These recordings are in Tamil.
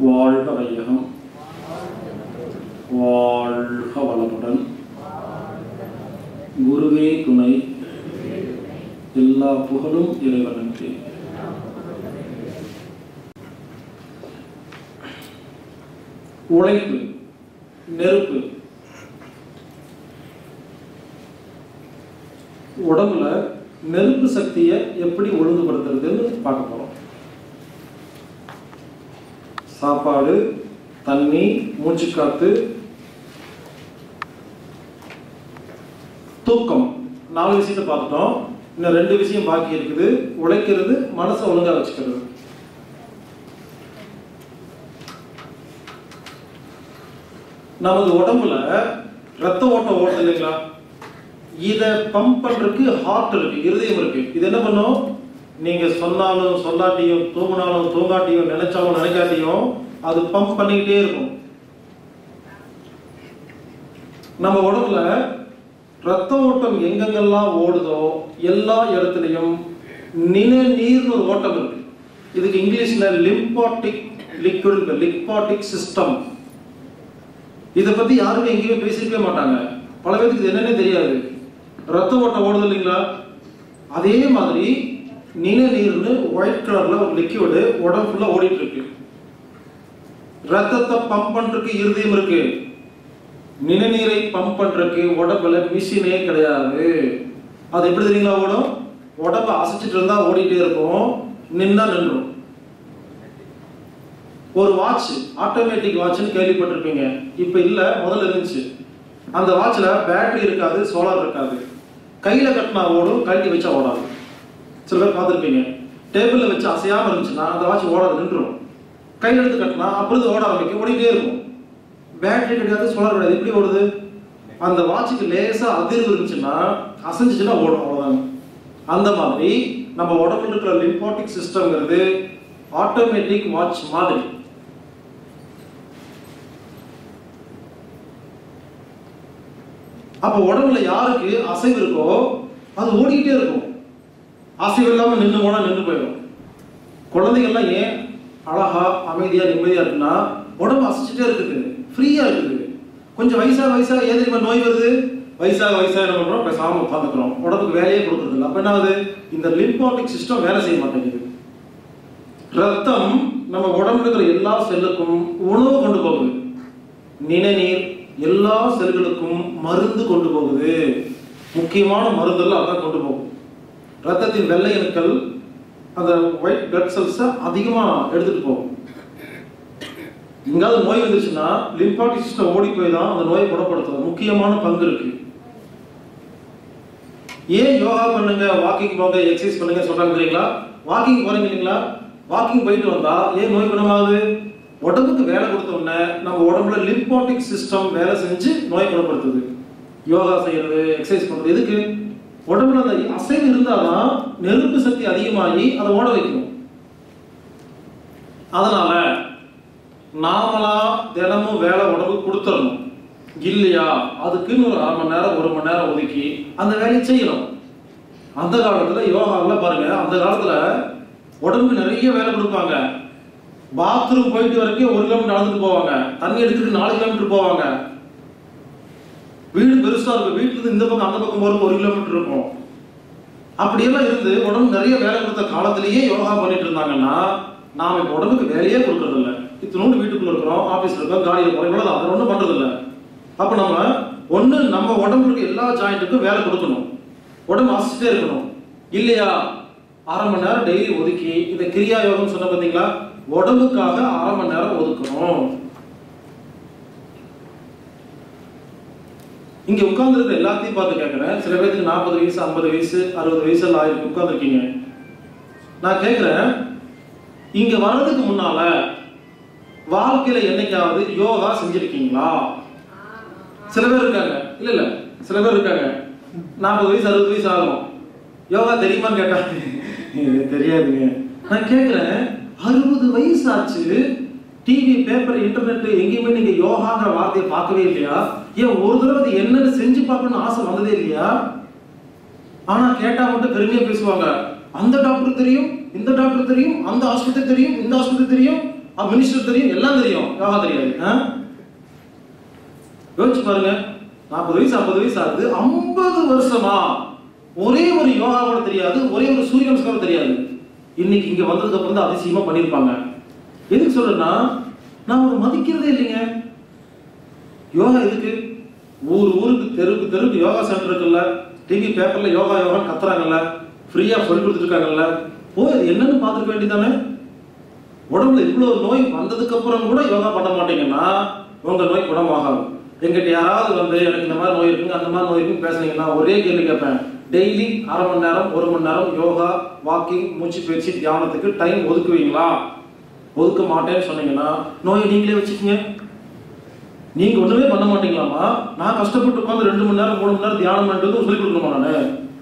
வாழ்க வையகம் வாழ்க வளமுடன் குருவே துணை எல்லா புகழும் இறைவனுக்கு உழைப்பு நெருப்பு உடம்புல நெருப்பு சக்தியை எப்படி ஒழுங்குபடுத்துறதுன்னு பார்க்க போறோம் சாப்பாடு தண்ணி மூச்சுக்காத்து தூக்கம் நாலு விஷயத்தை பார்த்துட்டோம் இன்னும் ரெண்டு விஷயம் பாக்கி இருக்குது உழைக்கிறது மனசை ஒழுங்கா வச்சுக்கிறது நமது உடம்புல ரத்த ஓட்டம் ஓடுது இல்லைங்களா இதை பம்ப் பண்றதுக்கு ஹார்ட் இருக்கு இருதயம் இருக்கு இது என்ன பண்ணும் நீங்க சொன்னாலும் சொல்லாட்டியும் தூங்கினாலும் தூங்காட்டியும் நினைச்சாலும் நினைக்காட்டியும் அது பம்ப் பண்ணிக்கிட்டே இருக்கும் நம்ம உடம்புல ரத்த ஓட்டம் எங்கெங்கெல்லாம் ஓடுதோ எல்லா இடத்துலையும் நிணநீர்னு ஒரு ஓட்டம் இருக்கு இதுக்கு இங்கிலீஷ்ல லிம்பாட்டிக் லிக்விட் லிம்பாட்டிக் சிஸ்டம் இதை பத்தி யாருமே எங்கேயுமே பேசிருக்கவே மாட்டாங்க பல பேருக்கு இது என்னன்னே தெரியாது ரத்த ஓட்டம் ஓடுது இல்லைங்களா அதே மாதிரி நிணநீர்னு ஒயிட் கலர்ல ஒரு லிக்விடு உடம்பு ஃபுல்லா ஓடிட்டு இருக்கு ரத்தத்தை பம்ப் பண்றதுக்கு இருதயம் இருக்கு நிணநீரை பம்ப் பண்றதுக்கு உடம்புல மிஷினே கிடையாது அது எப்படி தெரியுங்களா ஓடும் உடம்ப அசைச்சிட்டு இருந்தா ஓடிட்டே இருக்கும் நின்னா நின்றும் ஒரு வாட்ச் ஆட்டோமேட்டிக் வாட்ச்னு கேள்விப்பட்டிருப்பீங்க இப்ப இல்ல முதல்ல இருந்துச்சு அந்த வாட்ச்ல பேட்டரி இருக்காது சோலார் இருக்காது கையில கட்டினா ஓடும் கழட்டி வச்சா ஓடாது சில பேர் பார்த்துருப்பீங்க டேபிள்ல வச்சு அசையாம இருந்துச்சுன்னா அந்த வாட்ச் ஓடாது நின்றும் கையில எடுத்து கட்டினா அப்புறம் ஓட ஆரம்பிக்கும் ஓடிட்டே இருக்கும் பேட்டரி கிடையாது சோலார் கிடையாது எப்படி ஓடுது அந்த வாட்சுக்கு லேசா அதிர்வு இருந்துச்சுன்னா அசைஞ்சிச்சுன்னா ஓடும் அவ்வளவுதாங்க அந்த மாதிரி நம்ம உடம்புல இருக்கிற லிம்பாட்டிக் சிஸ்டம்ங்கிறது ஆட்டோமேட்டிக் வாட்ச் மாதிரி அப்ப உடம்புல யாருக்கு அசைவு இருக்கோ அது ஓடிக்கிட்டே இருக்கும் அசைவு இல்லாம நின்று போனா நின்று போயிடும் குழந்தைகள்லாம் ஏன் அழகா அமைதியா நிம்மதியா இருக்குன்னா உடம்பு அசைச்சிட்டே இருக்குது ஃப்ரீயா இருக்குது கொஞ்சம் வயசா வயசா ஏன் தெரியுமா நோய் வருது வயசாக வயசாக என்ன பண்றோம் பேசாம உட்காந்துக்கிறோம் உடம்புக்கு வேலையே கொடுக்கறது இல்லை அப்ப என்ன ஆகுது இந்த லிம்பாட்டிக் சிஸ்டம் வேலை செய்ய மாட்டேங்குது ரத்தம் நம்ம உடம்புல இருக்கிற எல்லா செல்லுக்கும் உணவு கொண்டு போகுது நிணநீர் எல்லா செல்களுக்கும் மருந்து கொண்டு போகுது முக்கியமான மருந்தெல்லாம் அதான் கொண்டு போகும் ரத்தத்தின் வெள்ளை அணுக்கள் அந்த ஒயிட் பிளட் செல்ஸை அதிகமா எடுத்துட்டு போகும் எங்காவது நோய் வந்துச்சுன்னா லிம்பாட்டிக் சிஸ்டம் ஓடி போய் தான் அந்த நோயை குணப்படுத்தும் முக்கியமான பங்கு இருக்கு ஏன் யோகா பண்ணுங்க வாக்கிங் போங்க எக்ஸசைஸ் பண்ணுங்க சொல்றாங்க தெரியுங்களா வாக்கிங் போறீங்க இல்லைங்களா வாக்கிங் போயிட்டு வந்தா ஏன் நோய் குணமாகுது உடம்புக்கு வேலை கொடுத்த உடனே நம்ம உடம்புல லிம்பாட்டிக் சிஸ்டம் வேலை செஞ்சு நோய் குணப்படுத்துது யோகா செய்யறது எக்ஸசைஸ் பண்றது எதுக்கு உடம்புல அந்த அசைவு இருந்தாதான் நெருப்பு சக்தி அதிகமாகி அதை ஓட வைக்கும் அதனால நாமளா தினமும் வேலை உடம்புக்கு கொடுத்துடணும் இல்லையா அதுக்குன்னு ஒரு அரை மணி நேரம் ஒரு மணி நேரம் ஒதுக்கி அந்த வேலையை செய்யணும் அந்த காலத்துல யோகாவில் பாருங்க அந்த காலத்துல உடம்புக்கு நிறைய வேலை கொடுப்பாங்க பாத்ரூம் போயிட்டு வரைக்கும் ஒரு கிலோமீட்டர் நடந்துட்டு போவாங்க தண்ணி எடுத்துட்டு நாலு கிலோமீட்டர் போவாங்க வீடு பெருசா இருக்கும் வீட்டுல இருந்து இந்த பக்கம் அந்த பக்கம் போறதுக்கு ஒரு கிலோமீட்டர் இருக்கும் அப்படியெல்லாம் இருந்து உடம்பு நிறைய வேலை கொடுத்த காலத்திலேயே யோகா பண்ணிட்டு இருந்தாங்கன்னா நாம இப்ப உடம்புக்கு வேலையே கொடுக்கறது இல்ல இத்தனோண்டு வீட்டுக்குள்ள இருக்கிறோம் ஆபீஸ்ல இருக்கோம் காடியில போறோம் இவ்வளவுதான் அதை ஒண்ணும் பண்றது இல்ல அப்ப நம்ம ஒண்ணு நம்ம உடம்புல இருக்க எல்லா ஜாயிண்ட்டுக்கும் வேலை கொடுக்கணும் உடம்பு அசைச்சிட்டே இருக்கணும் இல்லையா அரை மணி நேரம் டெய்லி ஒதுக்கி இந்த கிரியா யோகம் சொன்ன பாத்தீங்களா உடம்புக்காக அரை மணி நேரம் ஒதுக்கணும் இங்க உட்கார்ந்து இருக்கிற எல்லாத்தையும் பார்த்து கேட்கிறேன் சில பேருக்கு நாற்பது வயசு ஐம்பது வயசு அறுபது வயசு எல்லாம் ஆயிருக்கு உட்கார்ந்துருக்கீங்க நான் கேட்கிறேன் இங்க வர்றதுக்கு முன்னால வாழ்க்கையில என்னைக்காவது யோகா செஞ்சிருக்கீங்களா சில பேர் இருக்காங்க இல்ல இல்ல சில பேர் இருக்காங்க நாற்பது வயசு அறுபது வயசு ஆகும் யோகா தெரியுமான்னு கேட்டாங்க "இது தெரியாதுங்க நான் கேட்கிறேன் அறுபது வயசு ஆச்சு டிவி பேப்பர் இன்டர்நெட் எங்கேயுமே நீங்க யோகாங்கிற வார்த்தையை பார்க்கவே இல்லையா ஏன் ஒரு தடவை அது என்னன்னு செஞ்சு பார்க்கணும்னு ஆசை வந்ததே இல்லையா ஆனா கேட்டா மட்டும் பெருமையா பேசுவாங்க அந்த டாக்டர் தெரியும் இந்த டாக்டர் தெரியும் அந்த ஆஸ்பத்திரி தெரியும் இந்த ஆஸ்பத்திரி தெரியும் மினிஸ்டர் தெரியும் எல்லாம் தெரியும் யோகா தெரியாது ஆ? யோசிச்சு பாருங்க நாற்பது வயசு ஐம்பது வயசு ஆகுது ஐம்பது வருஷமா ஒரே ஒரு யோகா கூட தெரியாது ஒரே ஒரு சூரிய நமஸ்காரம் தெரியாது இன்னைக்கு இங்க வந்ததுக்கு அப்புறம் தான் அதிசயமா பண்ணியிருப்பாங்க எதுக்கு சொல்றேன்னா நான் ஒரு மதிக்கிறதே இல்லைங்க யோகா எதுக்கு ஊர் ஊருக்கு தெருவுக்கு தெருவுக்கு யோகா சென்டர் இருக்குல்ல டிவி பேப்பர்ல யோகா யோகா கத்துறாங்கல்ல ஃப்ரீயா சொல்லி கொடுத்துட்டு இருக்காங்கல்ல போய் அது என்னன்னு பார்த்துக்க வேண்டியதானே உடம்புல இவ்வளவு நோய் வந்ததுக்கு அப்புறம் கூட யோகா பண்ண மாட்டீங்கன்னா உங்க நோய் குணமாகாது எங்கிட்ட யாராவது வந்து எனக்கு இந்த மாதிரி நோய் இருக்குங்க அந்த மாதிரி நோய் இருக்குன்னு பேசுனீங்கன்னா ஒரே கேள்வி கேட்பேன் டெய்லி அரை மணி நேரம் ஒரு மணி நேரம் யோகா வாக்கிங் மூச்சு பயிற்சி தியானத்துக்கு டைம் ஒதுக்குவீங்களா ஒதுக்க மாட்டேன்னு சொன்னீங்கன்னா நோயை நீங்களே வச்சுக்கீங்க நீங்க ஒண்ணுமே பண்ண மாட்டீங்களாமா நான் கஷ்டப்பட்டு உட்காந்து ரெண்டு மணி நேரம் மூணு மணி நேரம் தியானம் பண்ணிட்டு சொல்லி கொடுக்கணுமா நானு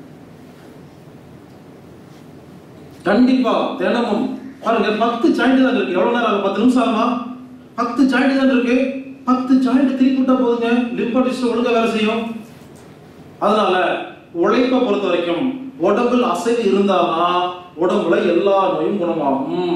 கண்டிப்பா தினமும் பாருங்க பத்து ஜாயிண்ட் தான் இருக்கு எவ்வளவு நேரம் ஆகும் பத்து நிமிஷம் ஆகுமா பத்து ஜாயிண்ட் தான் இருக்கு பத்து ஜாயிண்ட் திருப்பி விட்டா போதுங்க லிம்பாட்டிஸ்ட் ஒழுங்கா வேலை செய்யும் அதனால உழைப்பை பொறுத்த வரைக்கும் உடம்புல அசைவு இருந்தாதான் உடம்புல எல்லா நோயும் குணமாகும்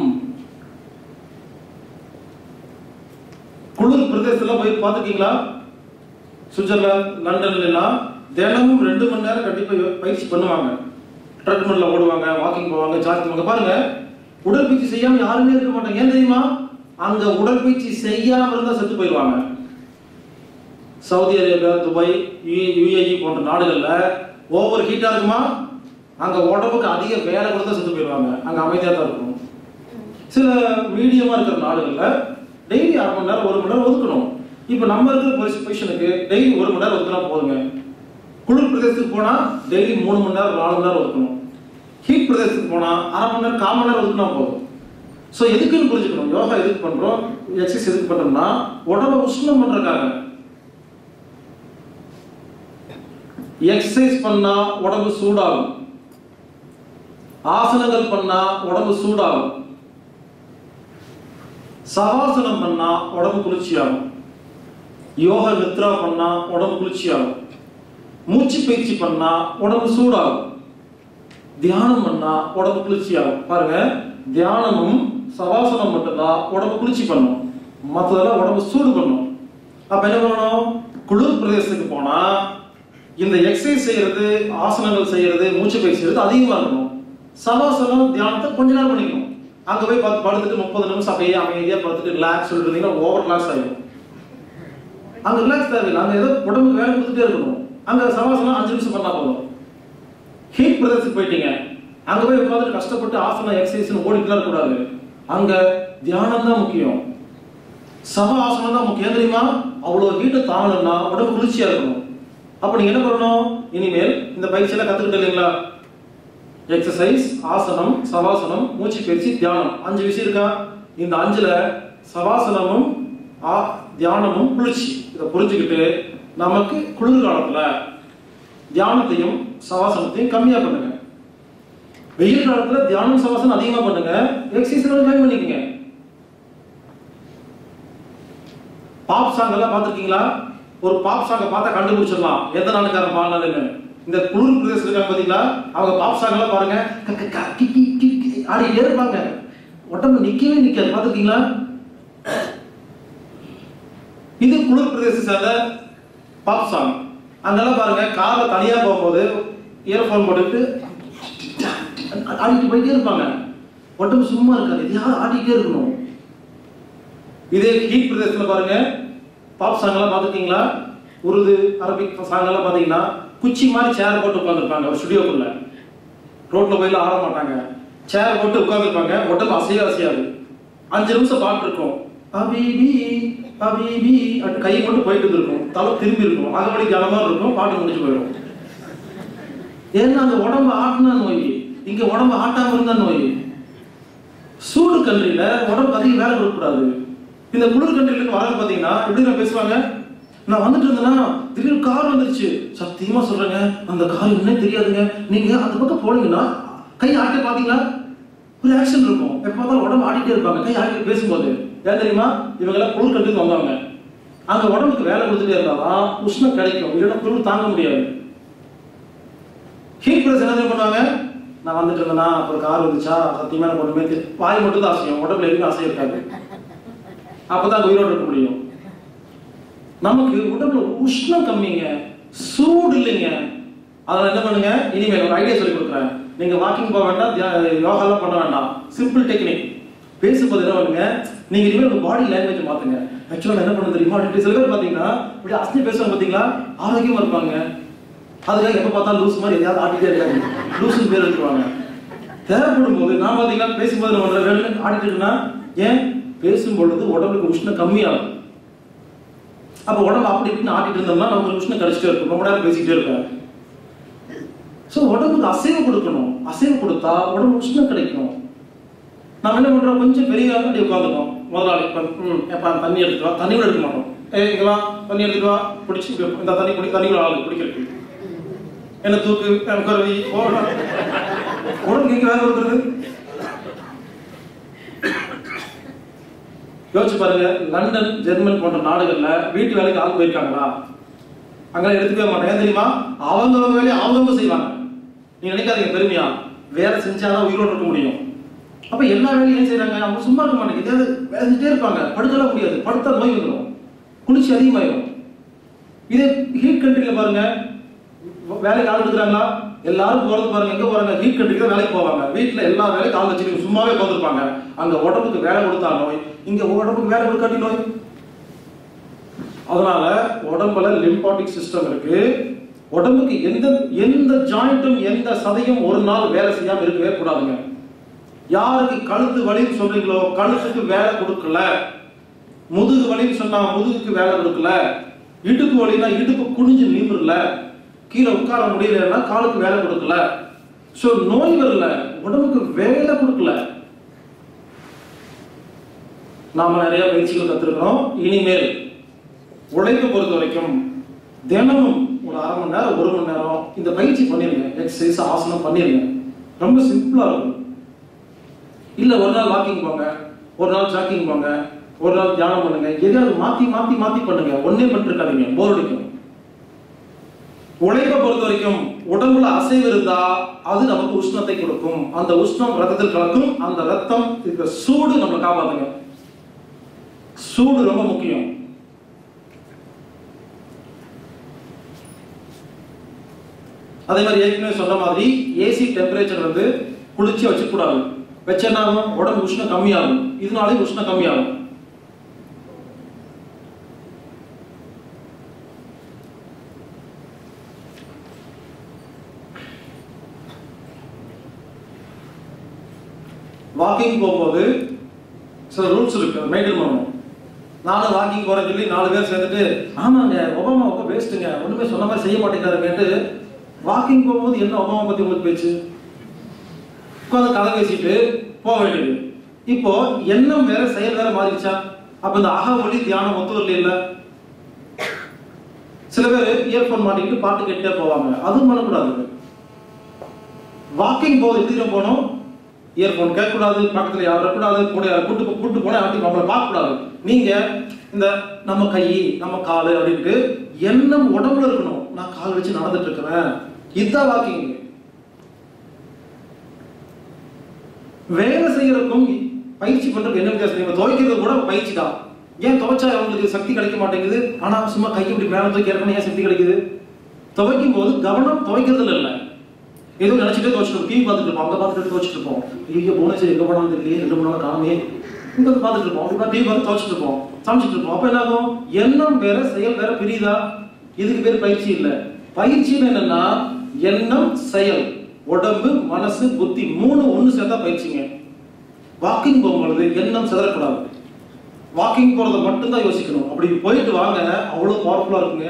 குளிர் பிரதேசத்துல போய் பார்த்துருக்கீங்களா சுவிட்சர்லாந்து லண்டன்ல எல்லாம் தினமும் ரெண்டு மணி நேரம் கண்டிப்பா யோ- பயிற்சி பண்ணுவாங்க ட்ரெட்மில்ல ஓடுவாங்க வாக்கிங் போவாங்க ஜாக்கிங் போவாங்க பாருங்க உடற்பயிற்சி செய்யாம யாருமே இருக்க மாட்டாங்க ஏன் தெரியுமா அங்க உடற்பயிற்சி செய்யாம இருந்தா செத்து போயிடுவாங்க சவுதி அரேபியா துபாய் யுஏஇ போன்ற நாடுகள்ல ஓவர் ஹீட்டா இருக்குமா அங்க உடம்புக்கு அதிக வேலை கொடுத்தா செத்து போயிடுவாங்க அங்க அமைதியா தான் இருக்கும் சில மீடியமா இருக்கிற நாடுகள்ல டெய்லி அரை மணி நேரம் ஒரு மணி நேரம் ஒதுக்கணும் இப்போ நம்ம இருக்கிற பொசிஷனுக்கு டெய்லி ஒரு மணி நேரம் ஒதுக்கினா போதுங்க குளிர் பிரதேசத்துக்கு போனா டெய்லி மூணு மணி நேரம் நாலு மணி நேரம் ஒதுக்கணும் ஹீட் பிரதேசத்துக்கு போனா அரை மணி நேரம் கால் மணி நேரம் ஒதுக்கினா போதும் ஸோ எதுக்குன்னு புரிஞ்சுக்கணும் யோகா எதுக்கு பண்றோம் எக்ஸசைஸ் எதுக்கு பண்றோம்னா உடம்ப உஷ்ணம் பண்றதுக்காக எக்ஸசைஸ் பண்ணா உடம்பு சூடாகும் ஆசனங்கள் பண்ணா உடம்பு சூடாகும் சவாசனம் பண்ணா உடம்பு குளிர்ச்சியாகும் யோக நித்ரா பண்ணா உடம்பு குளிர்ச்சியாகும் மூச்சு பயிற்சி பண்ணா உடம்பு சூடாகும் தியானம் பண்ணா உடம்பு குளிர்ச்சியாகும் பாருங்க தியானமும் சவாசனம் மட்டும்தான் உடம்பு குளிர்ச்சி பண்ணும் மற்றதெல்லாம் உடம்பு சூடு பண்ணும் அப்ப என்ன பண்ணணும் குளிர் பிரதேசத்துக்கு போனா இந்த எக்ஸசைஸ் செய்யறது ஆசனங்கள் செய்யறது மூச்சு பயிற்சி செய்யறது அதிகமா இருக்கணும் சவாசனம் தியானத்தை கொஞ்ச நேரம் பண்ணிக்கணும் அங்க போய் பார்த்து படுத்துட்டு முப்பது நிமிஷம் அப்படியே அமைதியா படுத்துட்டு ரிலாக்ஸ் சொல்லிட்டு இருந்தீங்கன்னா ஓவர் ரிலாக்ஸ் ஆகிடும் அங்க ரிலாக்ஸ் தேவையில்லை அங்க ஏதோ உடம்புக்கு வேலை கொடுத்துட்டே இருக்கணும் அங்க சவாசனம் அஞ்சு நிமிஷம் பண்ணா போதும் ஹீட் பிரதேசத்துக்கு போயிட்டீங்க அங்க போய் உட்காந்துட்டு கஷ்டப்பட்டு ஆசனம் எக்ஸசைஸ் ஓடிட்டுலாம் இருக்கக்கூடாது அங்க தியானம் தான் முக்கியம் சம ஆசனம் தான் முக்கியம் ஏன் தெரியுமா அவ்வளவு ஹீட்டை தாங்கணும்னா உடம்பு குளிர்ச்சியா இருக்கணும் அப்ப நீங்க என்ன பண்ணணும் இனிமேல் இந்த பயிற்சியெல்லாம் கத்துக்கிட்டு இல்லைங்களா எக்ஸசைஸ் ஆசனம் சவாசனம் மூச்சு பயிற்சி தியானம் அஞ்சு விஷயம் இருக்கா இந்த அஞ்சுல சவாசனமும் ஆ- தியானமும் குளிர்ச்சி இதை புரிஞ்சுக்கிட்டு நமக்கு குளிர் காலத்துல தியானத்தையும் சவாசனத்தையும் கம்மியா பண்ணுங்க வெயில் காலத்துல தியானம் சவாசனம் அதிகமா பண்ணுங்க எக்ஸசைஸ் கம்மி பண்ணிக்கங்க பாப் சாங் எல்லாம் பார்த்திருக்கீங்களா ஒரு பாப் சாங்கை பார்த்தா கண்டுபிடிச்சிடலாம் எந்த நாளுக்காரன் பாடினதுன்னு இந்த குளிர் பிரதேசம் இருக்காங்க பாத்தீங்களா அவங்க பாப் சாங் எல்லாம் பாருங்க க- க- க- கி- கி- கி- கி- ஆடிட்டே இருப்பாங்க உடம்பு நிக்கவே நிக்காது பார்த்திருக்கீங்களா இது குளிர் பிரதேச சேர்ந்த பாப் சாங் அங்கெல்லாம் பாருங்க கார்ல தனியா போகும்போது இயர்ஃபோன் போட்டுட்டு ஆடிட்டு போயிட்டே இருப்பாங்க உடம்பு சும்மா இருக்காது எதையாவது ஆடிட்டே இருக்கணும் இதே ஹீட் பிரதேசத்துல பாருங்க பாப் சாங் எல்லாம் பார்த்துருக்கீங்களா உருது அரபிக் சாங் எல்லாம் பார்த்தீங்கன்னா குச்சி மாதிரி சேர் போட்டு உட்காந்துருப்பாங்க ஒரு ஸ்டுடியோக்குள்ள ரோட்ல போயெல்லாம் ஆட மாட்டாங்க சேர் போட்டு உட்காந்துருப்பாங்க உடம்பு அசைய அசையாது அஞ்சு நிமிஷம் பாட்டு இருக்கும் அபிபி அபிபி அப்படி கை மட்டும் போயிட்டு இருக்கும் தலை திரும்பி இருக்கும் அகமணி கனமா இருக்கும் பாட்டு முடிஞ்சு போயிடும் ஏன்னா அந்த உடம்பு ஆட்டினா நோய் இங்க உடம்பு ஆட்டாம இருந்தா நோய் சூடு கண்ட்ரில உடம்பு அதிக வேலை கொடுக்கக்கூடாது இந்த குளிர் கண்ட்ரில வரது பாத்தீங்கன்னா எப்படி நான் பேசுவாங்க நான் வந்துட்டு இருந்தேன்னா திடீர்னு கார் வந்துருச்சு சத்தியமா சொல்றேங்க அந்த கார் என்ன தெரியாதுங்க நீங்க அந்த பக்கம் போனீங்கன்னா கை ஆட்டி பாத்தீங்களா ஒரு ஆக்ஷன் இருக்கும் எப்ப பார்த்தாலும் உடம்பு ஆடிட்டே இருப்பாங்க கை ஆட்டி பேசும்போது ஏன் தெரியுமா இவங்க எல்லாம் குளிர் கண்ட்ரிக்கு வந்தாங்க அங்க உடம்புக்கு வேலை கொடுத்துட்டே இருந்தாதான் உஷ்ணம் கிடைக்கும் இல்லைன்னா குளிர் தாங்க முடியாது ஹீட் பிரஸ் என்ன தெரியுமா பண்ணுவாங்க நான் வந்துட்டு இருந்தேன்னா ஒரு கார் வந்துச்சா சத்தியமா எனக்கு ஒண்ணுமே தெரி- வாய் மட்டும் தான் அசையும் உடம்புல எதுவும் அசைய இருக்காது அப்பதான் அங்க உயிரோடு இருக்க முடியும் நமக்கு உடம்புல உஷ்ணம் கம்மிங்க சூடு இல்லைங்க அதனால என்ன பண்ணுங்க இனிமேல் ஒரு ஐடியா சொல்லி கொடுக்குறேன் நீங்க வாக்கிங் போக வேண்டாம் தியா- யோகாலாம் பண்ண வேண்டாம் சிம்பிள் டெக்னிக் பேசும்போது என்ன பண்ணுங்க நீங்க இனிமேல் உங்க பாடி லாங்குவேஜ் மாத்துங்க ஆக்சுவலா என்ன பண்ண தெரியுமா அப்படி சில பேர் பாத்தீங்கன்னா இப்படி அசனி பேசுவாங்க பாத்தீங்களா ஆரோக்கியமா இருப்பாங்க அதுக்காக எப்ப பார்த்தாலும் லூஸ் மாதிரி எதையாவது ஆடிட்டே இருக்காங்க லூசுன்னு பேர் எடுத்துருவாங்க தேவைப்படும் போது நான் பாத்தீங்கன்னா பேசும்போது நம்ம ரெண்டு ரெண்டு ஆடிட்டு இருக்குன்னா ஏன் பேசும் பொழுது உடம்புக்கு உஷ்ணம் கம்மியாகும் அப்ப உடம்பு அப்படி இப்படின்னு ஆட்டிட்டு இருந்தோம்னா நமக்கு உஷ்ணம் கிடைச்சிட்டே இருக்கும் ரொம்ப நேரம் பேசிக்கிட்டே இருப்பேன் ஸோ உடம்புக்கு அசைவு கொடுக்கணும் அசைவு கொடுத்தா உடம்பு உஷ்ணம் கிடைக்கும் நாம என்ன பண்றோம் கொஞ்சம் பெரிய அப்படி உட்காந்துக்கோம் முதலாளி இப்ப, ம் எப்பா தண்ணி எடுத்துட்டு வா தண்ணி கூட எடுக்க மாட்டோம் ஏ இங்கெல்லாம் தண்ணி எடுத்துட்டு வா பிடிச்சி இந்த தண்ணி குடி தண்ணி கூட ஆளு குடிக்கிறதுக்கு என்ன தூக்கு உட்கார வை போடலாம் உடம்புக்கு எங்க வேலை கொடுக்குறது யோசிச்சு பாருங்க லண்டன் ஜெர்மன் போன்ற நாடுகள்ல வீட்டு வேலைக்கு ஆள் போயிருக்காங்களா அங்கெல்லாம் எடுத்துக்கவே மாட்டாங்க ஏன் தெரியுமா அவங்கவங்க வேலையை அவங்கவங்க செய்வாங்க நீங்க நினைக்காதீங்க பெருமையா வேலை செஞ்சாதான் உயிரோடு இருக்க முடியும் அப்ப எல்லா வேலையும் ஏன் செய்றாங்க அவங்க சும்மா இருக்க மாட்டாங்க எதாவது வேலை செஞ்சுட்டே இருப்பாங்க படுக்கலாம் முடியாது படுத்தா நோய் வந்துடும் குளிர்ச்சி அதிகமாயிடும் இதே ஹீட் கண்ட்ரில பாருங்க வேலைக்கு ஆள் எடுக்கிறாங்களா எல்லாரும் போறது பாருங்க எங்க போறாங்க ஹீட் கண்ட்ரிக்கு தான் வேலைக்கு போவாங்க வீட்டுல எல்லா வேலைக்கும் ஆள் வச்சுட்டு சும்மாவே உட்காந்துருப்பாங்க அங்க உடம்புக்கு வேலை கொடுத்தா நோய் இங்க உடம்புக்கு வேலை கொடுக்காட்டி நோய் அதனால உடம்புல லிம்பாட்டிக் சிஸ்டம் இருக்கு உடம்புக்கு எந்த எந்த ஜாயிண்ட்டும் எந்த சதையும் ஒரு நாள் வேலை செய்யாம இருக்கவே கூடாதுங்க யாருக்கு கழுத்து வலின்னு சொல்றீங்களோ கழுத்துக்கு வேலை கொடுக்கல முதுகு வலின்னு சொன்னா முதுகுக்கு வேலை கொடுக்கல இடுப்பு வலினா இடுப்பு குனிஞ்சு நிமிரல கீழே உட்கார முடியலன்னா காலுக்கு வேலை கொடுக்கல சோ நோய் வரல உடம்புக்கு வேலை கொடுக்கல நாம நிறைய பயிற்சிகள் கத்துருக்கிறோம் இனிமேல் உழைப்பை பொறுத்த வரைக்கும் தினமும் ஒரு அரை மணி நேரம் ஒரு மணி நேரம் இந்த பயிற்சி பண்ணிருங்க எக்ஸசைஸ் ஆசனம் பண்ணிருங்க ரொம்ப சிம்பிளா இருக்கும் இல்ல ஒரு நாள் வாக்கிங் போங்க ஒரு நாள் ஜாக்கிங் போங்க ஒரு நாள் தியானம் பண்ணுங்க எதையாவது மாத்தி மாத்தி மாத்தி பண்ணுங்க ஒன்னே பண்ணிருக்காதீங்க போர் அடிக்கும் உழைப்பை பொறுத்த வரைக்கும் உடம்புல அசைவு இருந்தா அது நமக்கு உஷ்ணத்தை கொடுக்கும் அந்த உஷ்ணம் ரத்தத்தில் கலக்கும் அந்த ரத்தம் இருக்கிற சூடு நம்மளை காப்பாத்துங்க சூடு ரொம்ப முக்கியம் அதே மாதிரி ஏற்கனவே சொன்ன மாதிரி ஏசி டெம்பரேச்சர் வந்து குளிர்ச்சியா வச்சுக்கூடாது வச்சனாலும் உடம்பு உஷ்ணம் கம்மியாகும் இதனாலே உஷ்ணம் கம்மியாகும் வாக்கிங் போகும்போது சில ரூல்ஸ் இருக்கு மெயின்டைன் பண்ணணும் நானும் வாக்கிங் போறேன்னு சொல்லி நாலு பேர் சேர்ந்துட்டு ஆமாங்க ஒபாமா ரொம்ப வேஸ்ட்டுங்க ஒண்ணுமே சொன்ன மாதிரி செய்ய மாட்டேங்கிறாருங்கன்ட்டு வாக்கிங் போகும்போது என்ன ஒபாமா பத்தி உங்களுக்கு பேச்சு உட்காந்து கதை பேசிட்டு போக வேண்டியது இப்போ எண்ணம் வேற செயல் வேற மாறிடுச்சா அப்ப இந்த அக ஒளி தியானம் ஒத்து வரல இல்ல சில பேர் இயர்போன் மாட்டிக்கிட்டு பாட்டு கேட்டே போவாங்க அதுவும் பண்ணக்கூடாது வாக்கிங் போகுது எப்படி தெரியுமா போகணும் இயர்போன் கேட்கக்கூடாது பக்கத்துல யாரும் இருக்கக்கூடாது கூட கூட்டு போ- கூட்டு போனா யார்ட்டையும் நம்மளை பார்க்கக்கூடாது நீங்க இந்த நம்ம கை நம்ம காலு அப்படின்ட்டு எண்ணம் உடம்புல இருக்கணும் நான் கால் வச்சு நடந்துட்டு இருக்கிறேன் இதுதான் வாக்கிங் வேலை செய்யறதுக்கும் பயிற்சி பண்றதுக்கு என்ன வித்தியாசம் நீங்க துவைக்கிறது கூட பயிற்சி தான் ஏன் துவைச்சா அவங்களுக்கு சக்தி கிடைக்க மாட்டேங்குது ஆனா சும்மா கை இப்படி மேல தூக்கி இறக்கணும் ஏன் சக்தி கிடைக்குது துவைக்கும் போது கவனம் துவைக்கிறதுல இல்ல ஏதோ நினைச்சிட்டே துவைச்சிட்டு டிவி பார்த்துட்டு இருப்போம் அங்க பார்த்துட்டு துவைச்சிட்டு இருப்போம் ஐயோ போனஸ் எங்க போனாலும் தெரியலையே ரெண்டு மூணு நாள் காணமே இங்க வந்து பார்த்துட்டு இருப்போம் அப்படி டிவி பார்த்து துவைச்சிட்டு இருப்போம் சமைச்சிட்டு இருப்போம் அப்ப என்ன ஆகும் எண்ணம் வேற செயல் வேற பிரியுதா இதுக்கு பேர் பயிற்சி இல்ல பயிற்சின்னு என்னன்னா எண்ணம் செயல் உடம்பு மனசு புத்தி மூணு ஒண்ணு சேர்ந்தா பயிற்சிங்க வாக்கிங் போகும்பொழுது எண்ணம் சிதறக்கூடாது வாக்கிங் போறதை மட்டும்தான் யோசிக்கணும் அப்படி போயிட்டு வாங்க அவ்வளவு பவர்ஃபுல்லா இருக்குங்க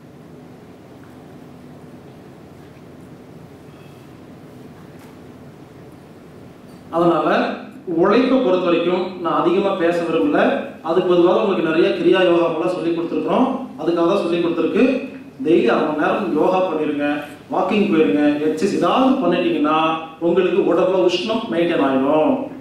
அதனால உழைப்பை பொறுத்த வரைக்கும் நான் அதிகமா பேச விரும்பல அதுக்கு பொதுவாக உங்களுக்கு நிறைய கிரியா யோகாக்கெல்லாம் சொல்லி கொடுத்துருக்குறோம் அதுக்காக தான் சொல்லி கொடுத்துருக்கு டெய்லி அரை மணி நேரம் யோகா பண்ணிருங்க வாக்கிங் போயிருங்க எக்ஸசைஸ் ஏதாவது பண்ணிட்டீங்கன்னா உங்களுக்கு உடம்புல உஷ்ணம் மெயின்டைன் ஆயிடும்